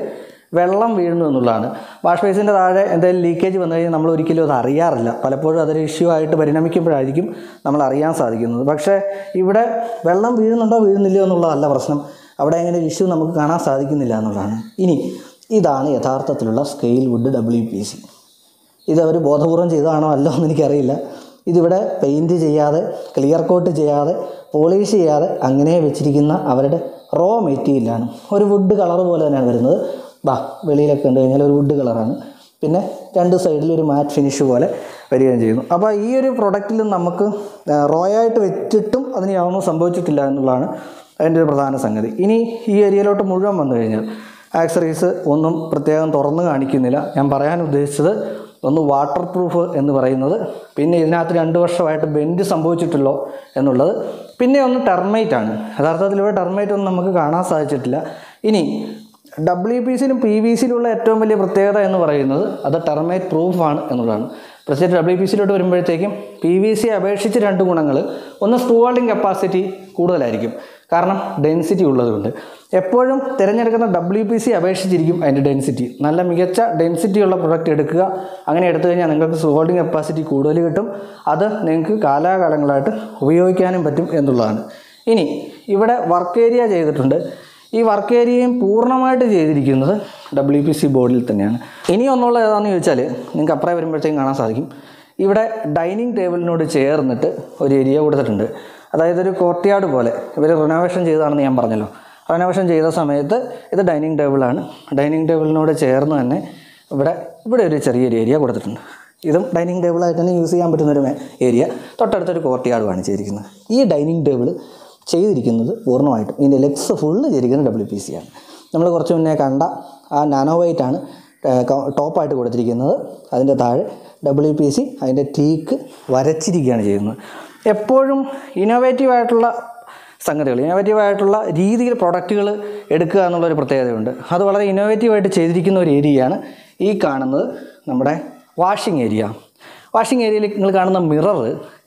വെള്ളം വീഴുന്നു എന്നുള്ളതാണ് വാഷ് ബേസിൻ്റെ താഴെ എന്തെങ്കിലും ലീക്കേജ് വന്നു കഴിഞ്ഞാൽ നമ്മൾ ഒരിക്കലും അത് അറിയാറില്ല പലപ്പോഴും അതൊരു ഇഷ്യൂ ആയിട്ട് പരിണമിക്കുമ്പോഴായിരിക്കും നമ്മൾ അറിയാൻ സാധിക്കുന്നത് പക്ഷേ ഇവിടെ വെള്ളം വീഴുന്നുണ്ടോ വീഴുന്നില്ലയോ എന്നുള്ളതല്ല പ്രശ്നം അവിടെ അങ്ങനെ ഒരു ഇഷ്യൂ നമുക്ക് കാണാൻ സാധിക്കുന്നില്ല എന്നുള്ളതാണ് ഇനി ഇതാണ് യഥാർത്ഥത്തിലുള്ള scale wood W P C ഇത് അവർ ബോധപൂർവം ചെയ്തതാണോ അല്ലോ എന്ന് എനിക്കറിയില്ല ഇതിവിടെ പെയിൻറ്റ് ചെയ്യാതെ ക്ലിയർ കോട്ട് ചെയ്യാതെ പോളിഷ് ചെയ്യാതെ അങ്ങനെ വെച്ചിരിക്കുന്ന അവരുടെ റോ മെറ്റീരിയലാണ് ഒരു വുഡ് കളർ പോലെ തന്നെയാണ് വരുന്നത് ബാ വെളിയിലൊക്കെ കണ്ടു കഴിഞ്ഞാൽ ഒരു വുഡ് കളറാണ് പിന്നെ രണ്ട് സൈഡിൽ ഒരു മാറ്റ് ഫിനിഷ് പോലെ വരികയും ചെയ്യുന്നു അപ്പോൾ ഈ ഒരു പ്രൊഡക്റ്റിൽ നമുക്ക് റോ ആയിട്ട് വെച്ചിട്ടും അതിന് യാതൊന്നും സംഭവിച്ചിട്ടില്ല എന്നുള്ളതാണ് അതിൻ്റെ ഒരു പ്രധാന സംഗതി ഇനി ഈ ഏരിയയിലോട്ട് മുഴുവൻ വന്നു കഴിഞ്ഞാൽ ആക്സറീസ് ഒന്നും പ്രത്യേകം തുറന്ന് കാണിക്കുന്നില്ല ഞാൻ പറയാൻ ഉദ്ദേശിച്ചത് ഒന്ന് വാട്ടർ പ്രൂഫ് എന്ന് പറയുന്നത് പിന്നെ ഇതിനകത്ത് രണ്ട് വർഷമായിട്ട് ബെൻഡ് സംഭവിച്ചിട്ടുള്ളോ എന്നുള്ളത് പിന്നെ ഒന്ന് ടെർമൈറ്റ് ആണ് യഥാർത്ഥത്തിൽ ഇവിടെ ടെർമൈറ്റ് ഒന്നും നമുക്ക് കാണാൻ സാധിച്ചിട്ടില്ല ഇനി ഡബ്ല്യു പി സിയിലും പി വി സിയിലുള്ള ഏറ്റവും വലിയ പ്രത്യേകത എന്ന് പറയുന്നത് അത് ടെർമൈറ്റ് പ്രൂഫാണ് എന്നുള്ളതാണ് പ്രത്യേകിച്ച് ഡബ്ല്യു പി സിയിലോട്ട് വരുമ്പോഴത്തേക്കും പി വി സിയെ അപേക്ഷിച്ച് രണ്ട് ഗുണങ്ങൾ ഒന്ന് സ്ക്രൂ ഹോൾഡിംഗ് കപ്പാസിറ്റി കൂടുതലായിരിക്കും കാരണം ഡെൻസിറ്റി ഉള്ളതുകൊണ്ട് എപ്പോഴും തിരഞ്ഞെടുക്കുന്ന ഡബ്ല്യു പി സി അപേക്ഷിച്ചിരിക്കും അതിൻ്റെ ഡെൻസിറ്റി നല്ല മികച്ച ഡെൻസിറ്റി ഉള്ള പ്രൊഡക്റ്റ് എടുക്കുക അങ്ങനെ എടുത്തു കഴിഞ്ഞാൽ നിങ്ങൾക്ക് സ്ക്രൂ ഹോൾഡിംഗ് കപ്പാസിറ്റി കൂടുതൽ കിട്ടും അത് നിങ്ങൾക്ക് കാലാകാലങ്ങളായിട്ട് ഉപയോഗിക്കാനും പറ്റും എന്നുള്ളതാണ് ഇനി ഇവിടെ വർക്ക് ഏരിയ ചെയ്തിട്ടുണ്ട് ഈ വർക്ക് ഏരിയയും പൂർണ്ണമായിട്ട് ചെയ്തിരിക്കുന്നത് ഡബ്ല്യു പി സി ബോർഡിൽ തന്നെയാണ് ഇനി ഒന്നുള്ള ഏതാണെന്ന് ചോദിച്ചാൽ നിങ്ങൾക്ക് അപ്പുറം വരുമ്പോഴത്തേക്കും കാണാൻ സാധിക്കും ഇവിടെ ഡൈനിങ് ടേബിളിനോട് ചേർന്നിട്ട് ഒരു ഏരിയ കൊടുത്തിട്ടുണ്ട് അതായത് ഒരു കോർട്ട്യാർഡ് പോലെ ഇവർ റിനോവേഷൻ ചെയ്തതാണെന്ന് ഞാൻ പറഞ്ഞല്ലോ റിനോവേഷൻ ചെയ്ത സമയത്ത് ഇത് ഡൈനിങ് ടേബിളാണ് ഡൈനിങ് ടേബിളിനോട് ചേർന്ന് തന്നെ ഇവിടെ ഇവിടെ ഒരു ചെറിയൊരു ഏരിയ കൊടുത്തിട്ടുണ്ട് ഇതും ഡൈനിങ് ടേബിളായിട്ട് തന്നെ യൂസ് ചെയ്യാൻ പറ്റുന്ന ഒരു ഏരിയ തൊട്ടടുത്തൊരു കോർട്ട്യാർഡുമാണ് ചെയ്തിരിക്കുന്നത് ഈ ഡൈനിങ് ടേബിൾ ചെയ്തിരിക്കുന്നത് പൂർണ്ണമായിട്ടും ഇതിൻ്റെ ലെഗ്സ് ഫുള്ള് ചെയ്തിരിക്കുന്നത് ഡബ്ല്യു പി സി ആണ് നമ്മൾ കുറച്ച് മുന്നേ കണ്ട ആ നാനോ വൈറ്റ് ആണ് ടോപ്പായിട്ട് കൊടുത്തിരിക്കുന്നത് അതിൻ്റെ താഴെ ഡബ്ല്യു പി സി അതിൻ്റെ ടീക്ക് വരച്ചിരിക്കുകയാണ് ചെയ്യുന്നത് എപ്പോഴും ഇന്നോവേറ്റീവ് ആയിട്ടുള്ള സംഗതികൾ ഇന്നോവേറ്റീവ് ആയിട്ടുള്ള രീതിയിൽ പ്രൊഡക്റ്റുകൾ എടുക്കുക എന്നുള്ളൊരു പ്രത്യേകതയുണ്ട് അത് വളരെ ഇന്നോവേറ്റീവായിട്ട് ചെയ്തിരിക്കുന്ന ഒരു ഏരിയയാണ് ഈ കാണുന്നത് നമ്മുടെ വാഷിംഗ് ഏരിയ വാഷിംഗ് ഏരിയയിൽ നിങ്ങൾ കാണുന്ന മിറർ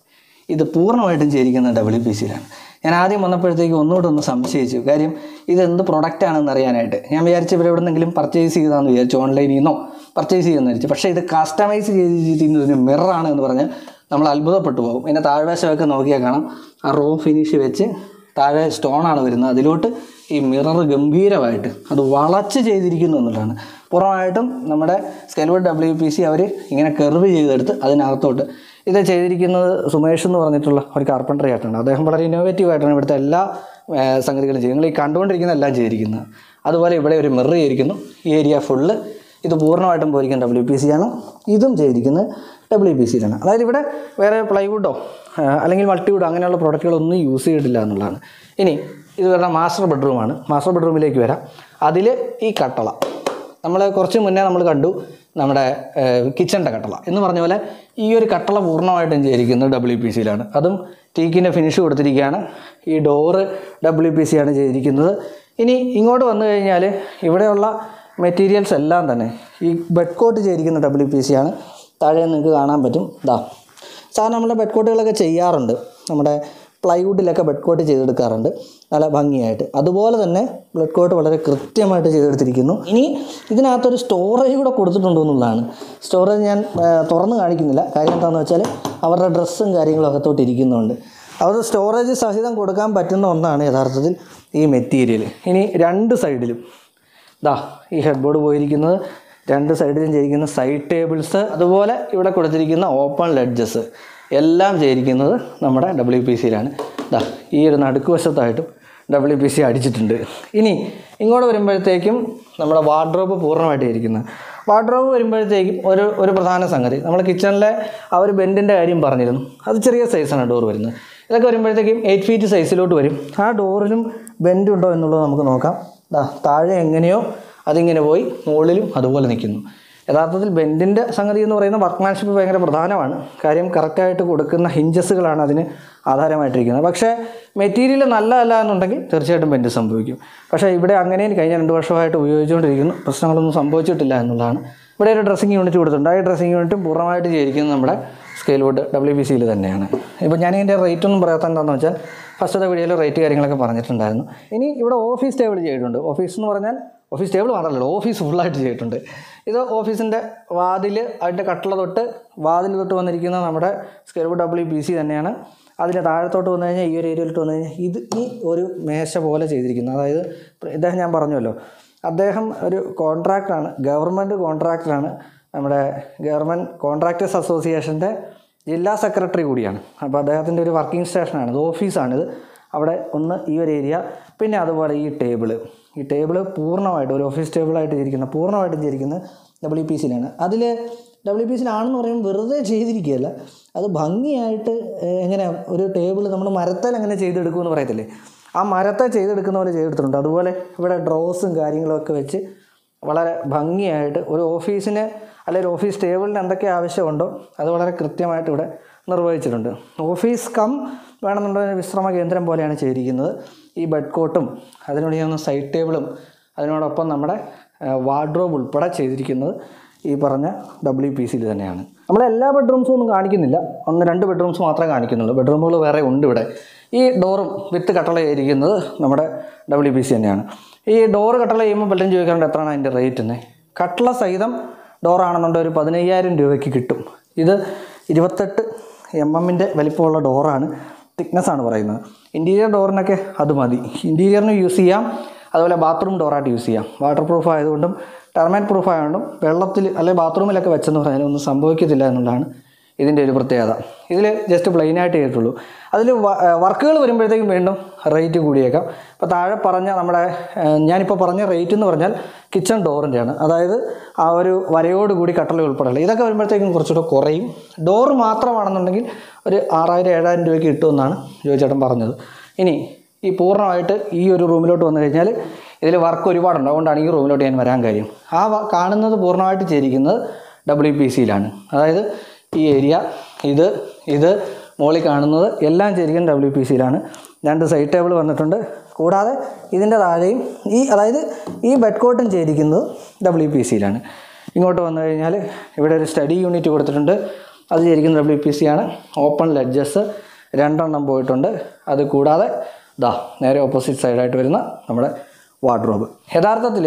ഇത് പൂർണ്ണമായിട്ടും ചെയ്തിരിക്കുന്നത് ഡബ്ല്യു പി സിയിലാണ് ഞാൻ ആദ്യം വന്നപ്പോഴത്തേക്ക് ഒന്നുകൂടെ ഒന്ന് സംശയിച്ചു കാര്യം ഇതെന്ത് പ്രൊഡക്റ്റ് ആണെന്ന് അറിയാനായിട്ട് ഞാൻ വിചാരിച്ചു ഇവർ എവിടെന്നെങ്കിലും പർച്ചേസ് ചെയ്താന്ന് വിചാരിച്ചു ഓൺലൈനിൽ നിന്നോ പർച്ചേസ് ചെയ്യുമെന്ന് വിചാരിച്ചു പക്ഷേ ഇത് കസ്റ്റമൈസ് ചെയ്തിരിക്കുന്നത് മിററാണ് എന്ന് പറഞ്ഞാൽ നമ്മൾ അത്ഭുതപ്പെട്ടു പോകും ഇതിൻ്റെ താഴ്വശമൊക്കെ നോക്കിയാൽ കാണാം ആ റോ ഫിനിഷ് വെച്ച് താഴെ സ്റ്റോണാണ് വരുന്നത് അതിലോട്ട് ഈ മിറർ ഗംഭീരമായിട്ട് അത് വളച്ച് ചെയ്തിരിക്കുന്നു എന്നുള്ളതാണ് പുറമായിട്ടും നമ്മുടെ സ്കെൽവുഡ് ഡബ്ല്യു പി സി അവർ ഇങ്ങനെ കെർവ് ചെയ്തെടുത്ത് അതിനകത്തോട്ട് ഇത് ചെയ്തിരിക്കുന്നത് സുമേഷ് എന്ന് പറഞ്ഞിട്ടുള്ള ഒരു കാർപ്പൻറ്ററി ആയിട്ടാണ് അദ്ദേഹം വളരെ ഇന്നോവേറ്റീവ് ആയിട്ടാണ് ഇവിടുത്തെ എല്ലാ ആ, സംഗതികളും ചെയ്യുന്നത് നിങ്ങൾ ഈ കണ്ടുകൊണ്ടിരിക്കുന്ന എല്ലാം ചെയ്തിരിക്കുന്നത് അതുപോലെ ഇവിടെ ഒരു മിറർ ചെയ്തിരിക്കുന്നു ഈ ഏരിയ ഫുള്ള് ഇത് പൂർണ്ണമായിട്ടും പോയിരിക്കുന്ന ഡബ്ല്യു പി സി ആണ് ഇതും ചെയ്തിരിക്കുന്നത് ഡബ്ല്യു പി സിയിലാണ് അതായത് ഇവിടെ വേറെ പ്ലൈവുഡോ അല്ലെങ്കിൽ മൾട്ടിവുഡോ അങ്ങനെയുള്ള പ്രോഡക്റ്റുകളൊന്നും യൂസ് ചെയ്തിട്ടില്ല എന്നുള്ളതാണ് ഇനി ഇത് വരുന്ന മാസ്റ്റർ ബെഡ്റൂമാണ് മാസ്റ്റർ ബെഡ്റൂമിലേക്ക് വരാം അതിൽ ഈ കട്ടള നമ്മൾ കുറച്ച് മുന്നേ നമ്മൾ കണ്ടു നമ്മുടെ കിച്ചണിൻ്റെ കട്ടള എന്ന് പറഞ്ഞ പോലെ ഈ ഒരു കട്ടള പൂർണ്ണമായിട്ടും ചെയ്തിരിക്കുന്നത് ഡബ്ല്യു പി സിയിലാണ് അതും ടീക്കിൻ്റെ ഫിനിഷ് കൊടുത്തിരിക്കുകയാണ് ഈ ഡോറ് ഡബ്ല്യു പി സിയാണ് ചെയ്തിരിക്കുന്നത് ഇനി ഇങ്ങോട്ട് വന്നു കഴിഞ്ഞാൽ ഇവിടെയുള്ള മെറ്റീരിയൽസ് എല്ലാം തന്നെ ഈ ബെഡ് കോട്ട് ചെയ്തിരിക്കുന്ന ഡബ്ല്യു പി സി ആണ് താഴെ നിങ്ങൾക്ക് കാണാൻ പറ്റും ഇതാ സാധാരണ നമ്മൾ ബെഡ് കോട്ടുകളൊക്കെ ചെയ്യാറുണ്ട് നമ്മുടെ പ്ലൈവുഡിലൊക്കെ ബെഡ് കോട്ട് ചെയ്തെടുക്കാറുണ്ട് നല്ല ഭംഗിയായിട്ട് അതുപോലെ തന്നെ ബെഡ് കോട്ട് വളരെ കൃത്യമായിട്ട് ചെയ്തെടുത്തിരിക്കുന്നു ഇനി ഇതിനകത്തൊരു സ്റ്റോറേജ് കൂടെ കൊടുത്തിട്ടുണ്ടോ എന്നുള്ളതാണ് സ്റ്റോറേജ് ഞാൻ ആ, തുറന്ന് കാണിക്കുന്നില്ല കാര്യം എന്താണെന്ന് വെച്ചാൽ അവരുടെ ഡ്രസ്സും കാര്യങ്ങളും അകത്തോട്ട് ഇരിക്കുന്നുണ്ട് അവർ സ്റ്റോറേജ് സഹിതം കൊടുക്കാൻ പറ്റുന്ന ഒന്നാണ് യഥാർത്ഥത്തിൽ ഈ മെറ്റീരിയൽ ഇനി രണ്ട് സൈഡിലും ദാ ഈ ഹെഡ് ബോർഡ് പോയിരിക്കുന്നത് രണ്ട് സൈഡിലും ചെയ്തിരിക്കുന്ന സൈഡ് ടേബിൾസ് അതുപോലെ ഇവിടെ കൊടുത്തിരിക്കുന്ന ഓപ്പൺ ലെഡ്ജസ് എല്ലാം ചെയ്തിരിക്കുന്നത് നമ്മുടെ ഡബ്ല്യു പി സിയിലാണ് ദാ ഈ ഒരു നടുക്ക് വശത്തായിട്ടും ഡബ്ല്യു പി സി അടിച്ചിട്ടുണ്ട് ഇനി ഇങ്ങോട്ട് വരുമ്പോഴത്തേക്കും നമ്മുടെ വാർഡ്രോബ് പൂർണ്ണമായിട്ട് ഇരിക്കുന്നത് വാർഡ്രോബ് വരുമ്പോഴത്തേക്കും ഒരു ഒരു പ്രധാന സംഗതി നമ്മൾ കിച്ചണിലെ ആ ഒരു ബെൻഡിൻ്റെ കാര്യം പറഞ്ഞിരുന്നു അത് ചെറിയ സൈസാണ് ഡോർ വരുന്നത് ഇതൊക്കെ വരുമ്പോഴത്തേക്കും എയ്റ്റ് ഫീറ്റ് സൈസിലോട്ട് വരും ആ ഡോറിലും ബെൻഡ് ഉണ്ടോ എന്നുള്ളത് നമുക്ക് നോക്കാം ദാ താഴെ എങ്ങനെയോ അതിങ്ങനെ പോയി മുകളിലും അതുപോലെ നിൽക്കുന്നു യഥാർത്ഥത്തിൽ ബെൻഡിൻ്റെ സംഗതി എന്ന് പറയുന്ന വർക്ക്മാൻഷിപ്പ് ഭയങ്കര പ്രധാനമാണ് കാര്യം കറക്റ്റായിട്ട് കൊടുക്കുന്ന ഹിഞ്ചസുകളാണ് അതിന് ആധാരമായിട്ടിരിക്കുന്നത് പക്ഷേ മെറ്റീരിയൽ നല്ലതല്ല എന്നുണ്ടെങ്കിൽ തീർച്ചയായിട്ടും ബെൻഡ് സംഭവിക്കും പക്ഷേ ഇവിടെ അങ്ങനെയും കഴിഞ്ഞ രണ്ട് വർഷമായിട്ട് ഉപയോഗിച്ചുകൊണ്ടിരിക്കുന്നു പ്രശ്നങ്ങളൊന്നും സംഭവിച്ചിട്ടില്ല എന്നുള്ളതാണ് ഇവിടെ ഒരു ഡ്രസ്സിങ് യൂണിറ്റ് കൊടുത്തിട്ടുണ്ട് ആ ഡ്രസ്സിങ് യൂണിറ്റും പൂർണ്ണമായിട്ട് ചെയ്തിരിക്കുന്നത് നമ്മുടെ സ്കെയിൽ വുഡ് ഡബ്ല്യു ബി സിയിൽ തന്നെയാണ് ഇപ്പോൾ ഞാൻ ഇതിൻ്റെ റേറ്റ് ഒന്നും പറയാത്ത എന്താണെന്ന് വെച്ചാൽ ഫസ്റ്റത്തെ വീഡിയോയിൽ റേറ്റ് കാര്യങ്ങളൊക്കെ പറഞ്ഞിട്ടുണ്ടായിരുന്നു ഇനി ഇവിടെ ഓഫീസ് ടേബിൾ ചെയ്തിട്ടുണ്ട് ഓഫീസ് എന്ന് പറഞ്ഞാൽ ഓഫീസ് ടേബിൾ മാത്രമല്ല ഓഫീസ് ഫുള്ളായിട്ട് ചെയ്തിട്ടുണ്ട് ഇത് ഓഫീസിൻ്റെ വാതിൽ അതിൻ്റെ കട്ടള തൊട്ട് വാതിൽ തൊട്ട് വന്നിരിക്കുന്ന നമ്മുടെ സ്കെയർ ഡബ്ല്യു പി സി തന്നെയാണ് അതിൻ്റെ താഴത്തോട്ട് വന്നു കഴിഞ്ഞാൽ ഈ ഒരു ഏരിയയിലോട്ട് വന്നു കഴിഞ്ഞാൽ ഇത് ഈ ഒരു മേശ പോലെ ചെയ്തിരിക്കുന്നത് അതായത് ഇദ്ദേഹം ഞാൻ പറഞ്ഞല്ലോ അദ്ദേഹം ഒരു കോൺട്രാക്ടറാണ് ഗവൺമെൻറ് കോൺട്രാക്ടറാണ് നമ്മുടെ ഗവൺമെൻറ് കോൺട്രാക്ടേഴ്സ് അസോസിയേഷൻ്റെ ജില്ലാ സെക്രട്ടറി കൂടിയാണ് അപ്പോൾ അദ്ദേഹത്തിൻ്റെ ഒരു വർക്കിംഗ് സ്റ്റേഷനാണ് ഇത് ഓഫീസാണിത് അവിടെ ഒന്ന് ഈ ഒരു ഏരിയ പിന്നെ അതുപോലെ ഈ ടേബിള് ഈ ടേബിള് പൂർണ്ണമായിട്ട് ഒരു ഓഫീസ് ടേബിളായിട്ട് ചെയ്തിരിക്കുന്ന പൂർണ്ണമായിട്ടും ചെയ്തിരിക്കുന്നത് ഡബ്ല്യു പി സിയിലാണ് അതിൽ ഡബ്ല്യു പി സിയിലാണെന്ന് പറയുമ്പോൾ വെറുതെ ചെയ്തിരിക്കുകയല്ല അത് ഭംഗിയായിട്ട് ഏഹ്, എങ്ങനെ ഒരു ടേബിൾ നമ്മൾ മരത്തിൽ എങ്ങനെ ചെയ്തെടുക്കുമെന്ന് പറയത്തില്ലേ ആ മരത്തെ ചെയ്തെടുക്കുന്ന പോലെ ചെയ്തെടുത്തിട്ടുണ്ട് അതുപോലെ ഇവിടെ ഡ്രോസും കാര്യങ്ങളൊക്കെ വെച്ച് വളരെ ഭംഗിയായിട്ട് ഒരു ഓഫീസിന് അല്ലെങ്കിൽ ഒരു ഓഫീസ് ടേബിളിന് എന്തൊക്കെ ആവശ്യമുണ്ടോ അത് വളരെ കൃത്യമായിട്ട് ഇവിടെ നിർവഹിച്ചിട്ടുണ്ട് ഓഫീസ് കം വേണമെന്നുണ്ടെങ്കിൽ വിശ്രമ കേന്ദ്രം പോലെയാണ് ചെയ്തിരിക്കുന്നത് ഈ ബെഡ് കോട്ടും അതിനോട് ചെയ്യുന്ന സൈഡ് ടേബിളും അതിനോടൊപ്പം നമ്മുടെ വാർഡ്രോബ് ഉൾപ്പെടെ ചെയ്തിരിക്കുന്നത് ഈ പറഞ്ഞ ഡബ്ല്യു പി സിയിൽ തന്നെയാണ് നമ്മൾ എല്ലാ ബെഡ്റൂംസും ഒന്നും കാണിക്കുന്നില്ല ഒന്ന് രണ്ട് ബെഡ്റൂംസ് മാത്രമേ കാണിക്കുന്നുള്ളൂ ബെഡ്റൂമുകൾ വേറെ ഉണ്ട് ഇവിടെ ഈ ഡോറും വിത്ത് കട്ടള ചെയ്തിരിക്കുന്നത് നമ്മുടെ ഡബ്ല്യു പി സി തന്നെയാണ് ഈ ഡോറ് കട്ടള ചെയ്യുമ്പോൾ പലരും ചോദിക്കാറുണ്ട് എത്രയാണ് അതിൻ്റെ റേറ്റ് എന്ന് കട്ടള സഹിതം ഡോറാണെന്നുണ്ടെങ്കിൽ ഒരു പതിനയ്യായിരം രൂപയ്ക്ക് കിട്ടും ഇത് ഇരുപത്തെട്ട് എം എമ്മിൻ്റെ വലിപ്പമുള്ള ഡോറാണ് തിക്നെസ് ആണ് പറയുന്നത് ഇൻറ്റീരിയർ ഡോറിനൊക്കെ അത് മതി ഇൻറ്റീരിയറിന് യൂസ് ചെയ്യാം അതുപോലെ ബാത്റൂം ഡോറായിട്ട് യൂസ് ചെയ്യാം വാട്ടർ പ്രൂഫ് ആയതുകൊണ്ടും ടെർമൈറ്റ് പ്രൂഫ് ആയതുകൊണ്ടും വെള്ളത്തിൽ അല്ലെങ്കിൽ ബാത്റൂമിലൊക്കെ വെച്ചെന്ന് പറഞ്ഞാൽ ഒന്നും സംഭവിക്കത്തില്ല എന്നുള്ളതാണ് ഇതിൻ്റെ ഒരു പ്രത്യേകത ഇതിൽ ജസ്റ്റ് പ്ലെയിൻ ആയിട്ട് ചെയ്തിട്ടുള്ളൂ അതിൽ വർക്കുകൾ വരുമ്പോഴത്തേക്കും വീണ്ടും റേറ്റ് കൂടിയേക്കാം ഇപ്പോൾ താഴെ പറഞ്ഞ നമ്മുടെ ഏഹ്, ഞാനിപ്പോൾ പറഞ്ഞ റേറ്റ് എന്ന് പറഞ്ഞാൽ കിച്ചൺ ഡോറിൻ്റെയാണ് അതായത് ആ ഒരു വരയോട് കൂടി കട്ടള ഉൾപ്പെടെയുള്ള ഇതൊക്കെ വരുമ്പോഴത്തേക്കും കുറച്ചുകൂടെ കുറയും ഡോറ് മാത്രമാണെന്നുണ്ടെങ്കിൽ ഒരു ആറായിരം ഏഴായിരം രൂപയ്ക്ക് കിട്ടുമെന്നാണ് ജോയിച്ചേട്ടൻ പറഞ്ഞത് ഇനി ഈ പൂർണ്ണമായിട്ട് ഈ ഒരു റൂമിലോട്ട് വന്നു കഴിഞ്ഞാൽ ഇതിൽ വർക്ക് ഒരുപാടുണ്ട് അതുകൊണ്ടാണ് ഈ റൂമിലോട്ട് ഞാൻ വരാൻ കാര്യം ആ വ- കാണുന്നത് പൂർണ്ണമായിട്ട് ചെയ്തിരിക്കുന്നത് ഡബ്ല്യു പി സിയിലാണ് അതായത് ഈ ഏരിയ ഇത് ഇത് മുകളിൽ കാണുന്നത് എല്ലാം ചെയ്തിരിക്കുന്നത് ഡബ്ല്യു പി സിയിലാണ് രണ്ട് സൈഡ് ടേബിൾ വന്നിട്ടുണ്ട് കൂടാതെ ഇതിൻ്റെ താഴെയും ഈ അതായത് ഈ ബെഡ് കോട്ടും ചെയ്തിരിക്കുന്നത് ഡബ്ല്യു പി സിയിലാണ് ഇങ്ങോട്ട് വന്നു കഴിഞ്ഞാൽ ഇവിടെ ഒരു സ്റ്റഡി യൂണിറ്റ് കൊടുത്തിട്ടുണ്ട് അത് ചെയ്തിരിക്കുന്നത് ഡബ്ല്യു പി സി ആണ് ഓപ്പൺ ലെഡ്ജസ് രണ്ടെണ്ണം പോയിട്ടുണ്ട് അത് കൂടാതെ ദാ നേരെ ഓപ്പോസിറ്റ് സൈഡായിട്ട് വരുന്ന നമ്മുടെ വാർഡ്രോബ് യഥാർത്ഥത്തിൽ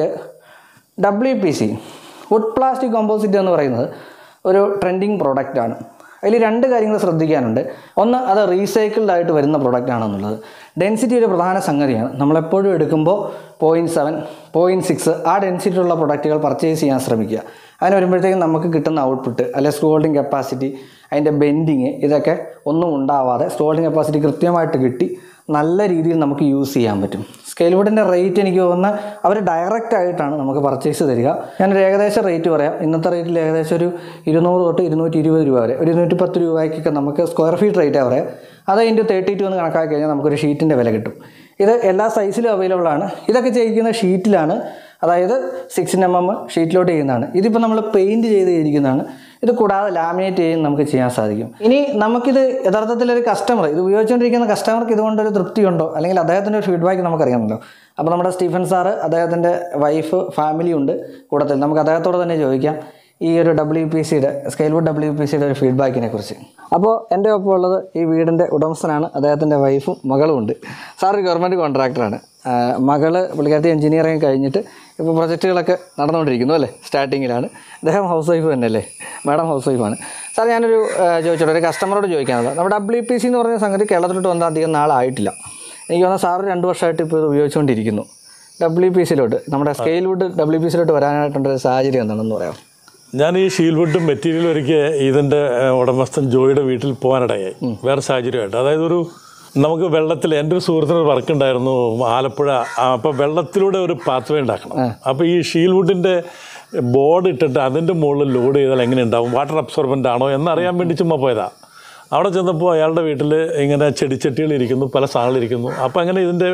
W P C wood plastic composite എന്ന് പറയുന്നത് ഒരു ട്രെൻഡിങ് പ്രോഡക്റ്റാണ് അതിൽ രണ്ട് കാര്യങ്ങൾ ശ്രദ്ധിക്കാനുണ്ട് ഒന്ന് അത് റീസൈക്കിൾഡ് ആയിട്ട് വരുന്ന പ്രോഡക്റ്റ് ആണെന്നുള്ളത് ഡെൻസിറ്റി ഒരു പ്രധാന സംഗതിയാണ് നമ്മളെപ്പോഴും എടുക്കുമ്പോൾ പോയിൻറ്റ് സെവൻ പോയിൻറ്റ് സിക്സ് ആ ഡെൻസിറ്റി ഉള്ള പ്രൊഡക്റ്റുകൾ പർച്ചേസ് ചെയ്യാൻ ശ്രമിക്കുക അങ്ങനെ വരുമ്പോഴത്തേക്കും നമുക്ക് കിട്ടുന്ന ഔട്ട്പുട്ട് അല്ലെ സ്ക്രൂ ഹോൾഡിംഗ് കപ്പാസിറ്റി അതിൻ്റെ ബെൻഡിങ് ഇതൊക്കെ ഒന്നും ഉണ്ടാവാതെ സ്ക്രൂ ഹോൾഡിംഗ് കപ്പാസിറ്റി കൃത്യമായിട്ട് കിട്ടി നല്ല രീതിയിൽ നമുക്ക് യൂസ് ചെയ്യാൻ പറ്റും സ്കെയിൽ വുഡിൻ്റെ റേറ്റ് എനിക്ക് തോന്നുന്ന അവർ ഡയറക്റ്റ് ആയിട്ടാണ് നമുക്ക് പർച്ചേസ് തരിക ഞാനൊരു ഏകദേശം റേറ്റ് പറയാം ഇന്നത്തെ റേറ്റിൽ ഏകദേശം ഒരു ഇരുന്നൂറ് തൊട്ട് ഇരുന്നൂറ്റി ഇരുപത് രൂപ വരെ ഒരു ഇരുന്നൂറ്റി പത്ത് രൂപയ്ക്കൊക്കെ നമുക്ക് സ്ക്വയർ ഫീറ്റ് റേറ്റാണ് പറയാം അത് ഇൻറ്റു തേർട്ടി ടു എന്ന് കണക്കാക്കി കഴിഞ്ഞാൽ നമുക്കൊരു ഷീറ്റിൻ്റെ വില കിട്ടും ഇത് എല്ലാ സൈസിലും അവൈലബിൾ ആണ് ഇതൊക്കെ ചെയ്യിക്കുന്ന ഷീറ്റിലാണ് അതായത് സിക്സ് എം എം ഷീറ്റിലോട്ട് ചെയ്യുന്നതാണ് ഇതിപ്പോൾ നമ്മൾ പെയിൻറ്റ് ചെയ്ത് ചെയ്തിരിക്കുന്നതാണ് ഇത് കൂടാതെ ലാമിനേറ്റ് ചെയ്യും നമുക്ക് ചെയ്യാൻ സാധിക്കും ഇനി നമുക്കിത് യഥാർത്ഥത്തിൽ ഒരു കസ്റ്റമർ ഇത് ഉപയോഗിച്ചുകൊണ്ടിരിക്കുന്ന കസ്റ്റമർക്ക് ഇതുകൊണ്ടൊരു തൃപ്തിയുണ്ടോ അല്ലെങ്കിൽ അദ്ദേഹത്തിൻ്റെ ഒരു ഫീഡ്ബാക്ക് നമുക്കറിയാമല്ലോ അപ്പോൾ നമ്മുടെ സ്റ്റീഫൻ സാറ് അദ്ദേഹത്തിൻ്റെ വൈഫ് ഫാമിലി ഉണ്ട് കൂടത്തിൽ നമുക്ക് അദ്ദേഹത്തോട് തന്നെ ചോദിക്കാം ഈ ഒരു ഡബ്ല്യു പി സിയുടെ സ്കെയിൽവുഡ് ഡബ്ല്യു പി സിയുടെ ഒരു ഫീഡ്ബാക്കിനെ കുറിച്ച് അപ്പോൾ എൻ്റെ ഒപ്പം ഉള്ളത് ഈ വീടിൻ്റെ ഉടമസ്ഥനാണ് അദ്ദേഹത്തിൻ്റെ വൈഫും മകളും ഉണ്ട് സാർ ഒരു ഗവൺമെൻറ് കോൺട്രാക്ടറാണ് മകള് പുള്ളിക്കാരത്തി എഞ്ചിനീയറിംഗ് കഴിഞ്ഞിട്ട് ഇപ്പോൾ പ്രൊജക്റ്റുകളൊക്കെ നടന്നുകൊണ്ടിരിക്കുന്നു അല്ലേ സ്റ്റാർട്ടിങ്ങിലാണ് അദ്ദേഹം ഹൗസ് വൈഫ് തന്നെ അല്ലേ മാഡം ഹൗസ് വൈഫാണ് സാർ ഞാനൊരു ആ, ചോദിച്ചോട്ടെ ഒരു കസ്റ്റമറോട് ചോദിക്കാനുള്ളത് നമ്മുടെ ഡബ്ല്യു പി സി എന്ന് പറഞ്ഞ സംഗതി കേരളത്തിലോട്ട് വന്നാൽ അധികം നാളായിട്ടില്ല എനിക്ക് തോന്നുന്നു സാറ് രണ്ട് വർഷമായിട്ട് ഇപ്പോൾ ഇത് ഉപയോഗിച്ചുകൊണ്ടിരിക്കുന്നു ഡബ്ല്യു പി സിയിലോട്ട് നമ്മുടെ സ്കെയിൽ വുഡ് ഡബ്ല്യു പി സിയിലോട്ട് വരാനായിട്ടുള്ളൊരു സാഹചര്യം എന്താണെന്ന് പറയാം ഞാൻ ഈ ഷീൽവുഡും മെറ്റീരിയലും ഒരിക്കൽ ഇതിൻ്റെ ഏഹ്, ഉടമസ്ഥൻ ജോയിയുടെ വീട്ടിൽ പോകാനിടയായി വേറെ സാഹചര്യമായിട്ട് അതായത് ഒരു നമുക്ക് വെള്ളത്തിൽ എൻ്റെ ഒരു സുഹൃത്തിന് ഒരു വർക്ക് ഉണ്ടായിരുന്നു ആലപ്പുഴ അപ്പോൾ വെള്ളത്തിലൂടെ ഒരു പാത്വേ ഉണ്ടാക്കണം അപ്പോൾ ഈ ഷീൽവുഡിൻ്റെ ബോർഡ് ഇട്ടിട്ട് അതിൻ്റെ മുകളിൽ ലോഡ് ചെയ്താൽ എങ്ങനെ ഉണ്ടാവും വാട്ടർ അബ്സോർബൻ്റ് ആണോ എന്നറിയാൻ വേണ്ടി ചുമ്മാ പോയതാ അവിടെ ചെന്നപ്പോൾ അയാളുടെ വീട്ടിൽ ഇങ്ങനെ ചെടിച്ചട്ടികൾ ഇരിക്കുന്നു പല സാധനങ്ങൾ ഇരിക്കുന്നു അപ്പോൾ അങ്ങനെ ഇതിൻ്റെ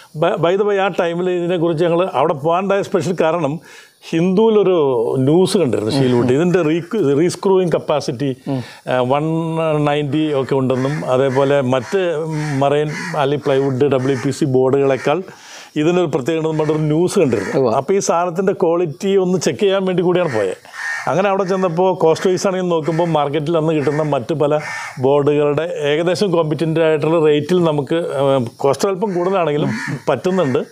ബൈ ദ ബൈ ആ ടൈമിൽ ഇതിനെക്കുറിച്ച് ഞങ്ങൾ അവിടെ പോകാണ്ടായ സ്പെഷ്യൽ കാരണം ഹിന്ദുവിലൊരു ന്യൂസ് കണ്ടിരുന്നു ഷീൽവുഡ് ഇതിൻ്റെ re rescrewing capacity one ninety ഒക്കെ ഉണ്ടെന്നും അതേപോലെ മറ്റ് മറൈൻ അല്ലെങ്കിൽ പ്ലൈവുഡ് ഡബ്ല്യു പി സി ബോർഡുകളെക്കാൾ ഇതിനൊരു പ്രത്യേകത നമ്മുടെ ഒരു ന്യൂസ് കണ്ടിരുന്നു അപ്പോൾ ഈ സാധനത്തിൻ്റെ ക്വാളിറ്റി ഒന്ന് ചെക്ക് ചെയ്യാൻ വേണ്ടി കൂടിയാണ് പോയത് അങ്ങനെ അവിടെ ചെന്നപ്പോൾ കോസ്റ്റ് വൈസ് ആണെങ്കിൽ നോക്കുമ്പോൾ മാർക്കറ്റിൽ അന്ന് കിട്ടുന്ന മറ്റ് പല ബോർഡുകളുടെ ഏകദേശം കോമ്പറ്റൻ്റ് ആയിട്ടുള്ള റേറ്റിൽ നമുക്ക് കോസ്റ്റ് അല്പം കൂടുതലാണെങ്കിലും പറ്റുന്നുണ്ട്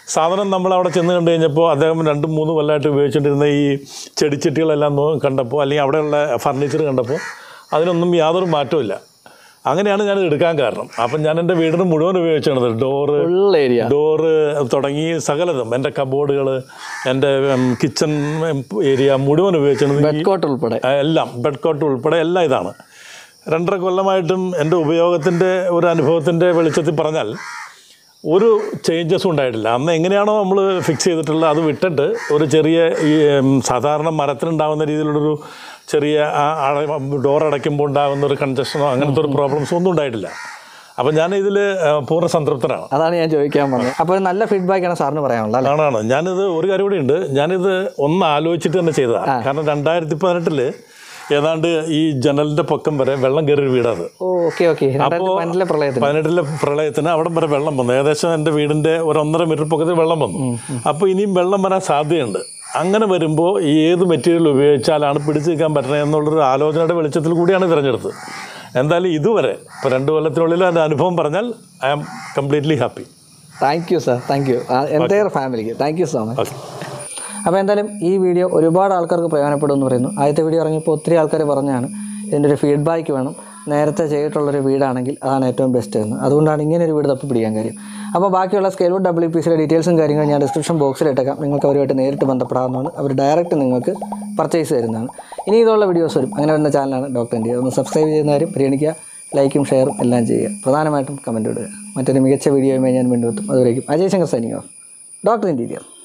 സാധനം നമ്മൾ അവിടെ ചെന്ന് കണ്ടു കഴിഞ്ഞപ്പോൾ അദ്ദേഹം രണ്ടും മൂന്നും കൊല്ലമായിട്ട് ഉപയോഗിച്ചുകൊണ്ടിരുന്ന ഈ ചെടിച്ചട്ടികളെല്ലാം നോ- കണ്ടപ്പോൾ അല്ലെങ്കിൽ അവിടെയുള്ള ഫർണിച്ചർ കണ്ടപ്പോൾ അതിനൊന്നും യാതൊരു മാറ്റവും അങ്ങനെയാണ് ഞാൻ എടുക്കാൻ കാരണം അപ്പം ഞാൻ എൻ്റെ വീടിന് മുഴുവൻ ഉപയോഗിച്ചാണ് ഡോറ് ഫുൾ ഏരിയ ഡോറ് തുടങ്ങി സകലതും എൻ്റെ കബോർഡുകൾ എൻ്റെ കിച്ചൺ ഏരിയ മുഴുവൻ ഉപയോഗിച്ചാണ് ഈ ബെഡ് കോട്ട് ഉൾപ്പെടെ ആ, എല്ലാം ബെഡ് കോട്ട് ഉൾപ്പെടെ എല്ലാം ഇതാണ് രണ്ടര കൊല്ലമായിട്ടും എൻ്റെ ഉപയോഗത്തിൻ്റെ ഒരു അനുഭവത്തിൻ്റെ വെളിച്ചത്തിൽ പറഞ്ഞാൽ ഒരു ചേഞ്ചസും ഉണ്ടായിട്ടില്ല അന്ന് എങ്ങനെയാണോ നമ്മൾ ഫിക്സ് ചെയ്തിട്ടുള്ളത് അത് വിട്ടിട്ട് ഒരു ചെറിയ ഈ ഉം, സാധാരണ മരത്തിനുണ്ടാകുന്ന രീതിയിലുള്ളൊരു ചെറിയ ഡോർ അടയ്ക്കുമ്പോൾ ഉണ്ടാകുന്ന ഒരു കൺജഷനോ അങ്ങനത്തെ ഒരു പ്രോബ്ലംസോ ഒന്നും ഉണ്ടായിട്ടില്ല അപ്പം ഞാൻ ഇതിൽ പൂർണ്ണ സംതൃപ്തനാണ് അതാണ് ഞാൻ ചോദിക്കാൻ പറഞ്ഞത് അപ്പോൾ ഒരു നല്ല ഫീഡ്ബാക്കാണ് സാറിന് പറയാനുള്ളത് അല്ലേ ആണാണ് ഞാനിത് ഒരു കാര്യം കൂടി ഉണ്ട് ഞാനിത് ഒന്ന് ആലോചിച്ചിട്ട് തന്നെ ചെയ്തതാണ് കാരണം രണ്ടായിരത്തി പതിനെട്ടില് ഏതാണ്ട് ഈ ജനലിന്റെ പൊക്കം വരെ വെള്ളം കയറിയ വീടാത് ഓ ഓക്കെ ഓക്കെ രണ്ടായിരത്തി പതിനെട്ടിലെ പ്രളയത്തിന് പതിനെട്ടിലെ പ്രളയത്തിന് അവിടം വരെ വെള്ളം വന്നു ഏകദേശം എൻ്റെ വീടിൻ്റെ ഒരു ഒന്നര മീറ്റർ പൊക്കത്തിൽ വെള്ളം വന്നു അപ്പോൾ ഇനിയും വെള്ളം വരാൻ സാധ്യതയുണ്ട് അങ്ങനെ വരുമ്പോൾ ഈ ഏത് മെറ്റീരിയൽ ഉപയോഗിച്ചാലാണ് പിടിച്ചു നിൽക്കാൻ പറ്റണത് എന്നുള്ളൊരു ആലോചനയുടെ വെളിച്ചത്തിൽ കൂടിയാണ് തിരഞ്ഞെടുത്തത് എന്തായാലും ഇതുവരെ ഇപ്പോൾ രണ്ട് കൊല്ലത്തിനുള്ളിൽ എൻ്റെ അനുഭവം പറഞ്ഞാൽ I am completely happy thank you sir thank you entire ഫാമിലിക്ക് thank you so much okay അപ്പോൾ എന്തായാലും ഈ വീഡിയോ ഒരുപാട് ആൾക്കാർക്ക് പ്രയോജനപ്പെടും എന്ന് പറയുന്നു ആദ്യത്തെ വീഡിയോ ഇറങ്ങിയപ്പോൾ ഒത്തിരി ആൾക്കാർ പറഞ്ഞാണ് ഇതിൻ്റെ ഒരു ഫീഡ്ബാക്ക് വേണം നേരത്തെ ചെയ്തിട്ടുള്ളൊരു വീടാണെങ്കിൽ അതാണ് ഏറ്റവും ബെസ്റ്റ് എന്ന് അതുകൊണ്ടാണ് ഇങ്ങനെ ഒരു വീട് തപ്പി പിടിക്കാൻ കാര്യം അപ്പോൾ ബാക്കിയുള്ള സ്കെയിൽവുഡ് ഡബ്ല്യു പി സിയുടെ ഡീറ്റെയിൽസും കാര്യങ്ങളും ഞാൻ ഡിസ്ക്രിപ്ഷൻ ബോക്സിൽ ഇട്ടേക്കാം നിങ്ങൾക്ക് അവരുമായിട്ട് നേരിട്ട് ബന്ധപ്പെടാവുന്നതാണ് അവർ ഡയറക്റ്റ് നിങ്ങൾക്ക് പർച്ചേസ് തരുന്നതാണ് ഇനി ഇതുള്ള വീഡിയോസ് വരും അങ്ങനെ വരുന്ന ചാനലാണ് ഡോക്ടർ ഇന്ത്യ ഒന്ന് സബ്സ്ക്രൈബ് ചെയ്യുന്ന കാര്യം പരിഗണിക്കുക ലൈക്കും ഷെയറും എല്ലാം ചെയ്യുക പ്രധാനമായിട്ടും കമൻറ്റ് ഇടുക മറ്റൊരു മികച്ച വീഡിയോയുമായി ഞാൻ വീണ്ടും എത്തും അതുവരേക്കും Ajay Shankar signing off doctor interior